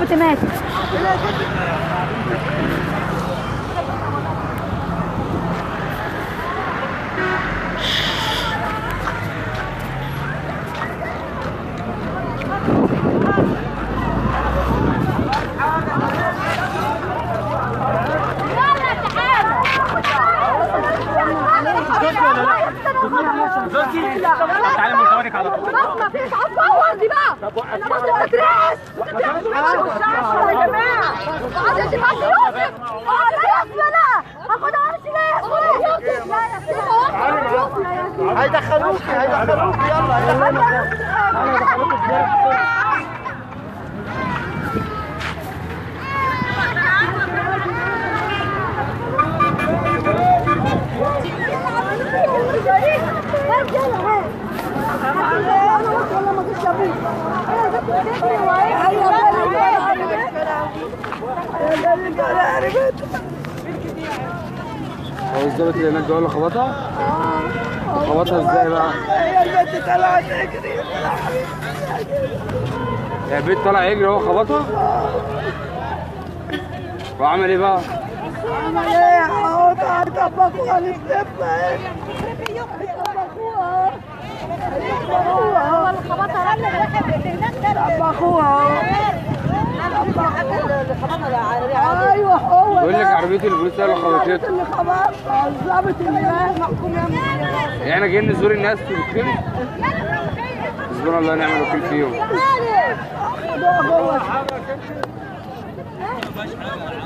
الست ماتت تعالى من ثواني على طول ما فيش هتصور دي بقى انا بص اترعش يا جماعه عايز اشوف يوسف اه لا يا يوسف لا هاخدها امشي لا يا يوسف لا يا يوسف هيدخلوكي هيدخلوكي يلا هو الظابط اللي هناك ده ولا خبطها؟ خبطها ازاي بقى؟ هي البنت طلعت تجري يا البيت طلع يجري هو خبطها؟ وعمل ايه بقى؟ عمل ايه اهو طبقوها للطفله طبقوها هو اللي خبطها طبقوها ايوه هو بيقول لك ده. عربيه البوليس هي اللي خبطته اللي خبطها الظابط اللي رايح محكوم يا احنا جايين نزور الناس في الفيلم حسبنا الله ونعم الوكيل فيهم خدوها جوه